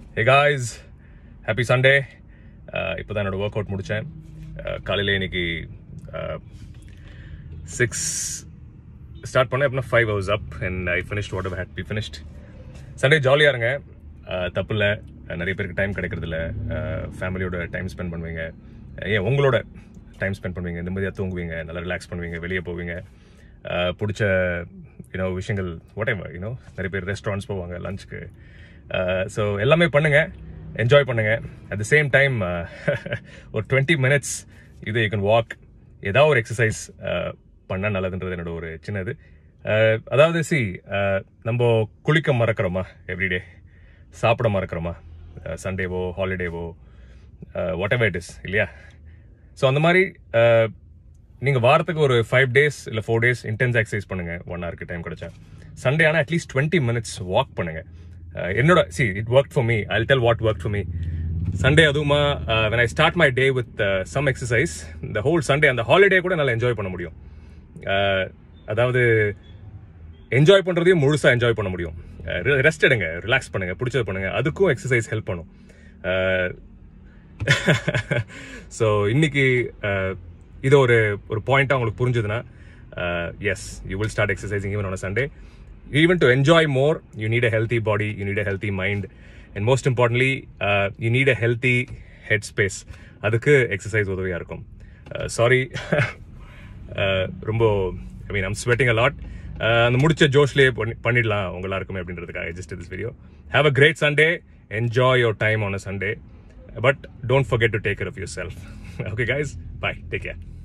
hey guys happy Sunday இப்போ தான் என்னோட ஒர்க் அவுட் முடித்தேன் காலையில் இன்னைக்கு சிக்ஸ் ஸ்டார்ட் பண்ணேன் அப்படின்னா five hours up and I finished what had be finished Sunday ஜாலியாக இருங்க தப்பு இல்லை நிறைய பேருக்கு டைம் கிடைக்கிறதில்ல ஃபேமிலியோட டைம் ஸ்பெண்ட் பண்ணுவீங்க ஏன் உங்களோட டைம் ஸ்பெண்ட் பண்ணுவீங்க நிம்மதியாக தூங்குவீங்க நல்லா ரிலாக்ஸ் பண்ணுவீங்க வெளியே போவீங்க அஹ், பிடிச்ச யூனோ விஷயங்கள் வாட் எவர் யூனோ நிறைய பேர் ரெஸ்டாரண்ட்ஸ் போவாங்க லஞ்சுக்கு ஸோ எல்லாமே பண்ணுங்க என்ஜாய் பண்ணுங்க அட் த சேம் டைம் ஒரு டுவெண்ட்டி மினிட்ஸ் இது யூ கேன் வாக் ஏதாவது ஒரு எக்ஸசைஸ் பண்ணால் நல்லதுன்றது என்னோட ஒரு சின்னது அஹ், அதாவது சி நம்ம குளிக்க மறக்கிறோமா எவ்ரிடே சாப்பிட மறக்கிறோமா சண்டேவோ ஹாலிடேவோ வாட் எவர் இட் இஸ் இல்லையா ஸோ அந்த மாதிரி அஹ், நீங்க வாரத்துக்கு ஒரு ஃபைவ் டேஸ் இல்லை ஃபோர் டேஸ் இன்டென்ஸ் எக்ஸசைஸ் பண்ணுங்க ஒன் ஹவருக்கு டைம் கிடைச்சா சண்டே ஆனால் அட்லீஸ்ட் டுவெண்ட்டி மினிட்ஸ் வாக் பண்ணுங்க அஹ், என்னோட see it work for me I tell what work for me Sunday அதுவுமா when I start my day with some exercise இந்த whole Sunday அந்த holiday கூட நல்லா என்ஜாய் பண்ண முடியும் அஹ், அதாவது என்ஜாய் பண்றதையும் முழுசா என்ஜாய் பண்ண முடியும் ரெஸ்ட் எடுங்க ரிலாக்ஸ் பண்ணுங்க பிடிச்சது பண்ணுங்க அதுக்கும் எக்ஸசைஸ் ஹெல்ப் பண்ணும் ஸோ இன்னைக்கு அஹ், இது ஒரு ஒரு பாயிண்டா உங்களுக்கு புரிஞ்சதுன்னா yes you will start exercising even on Sunday even to enjoy more you need a healthy body you need a healthy mind and most importantly you need a healthy head space அதுக்கு exercise உதவியா இருக்கும் sorry ரொம்ப I mean I'm sweating a lot அந்த முடிச்ச ஜோஷ்லேயே பண்ணி பண்ணிடலாம் உங்க எல்லாருக்குமே அப்படின்றதுக்காக just this video have a great Sunday enjoy your time on a Sunday but don't forget to take care of yourself okay guys bye take care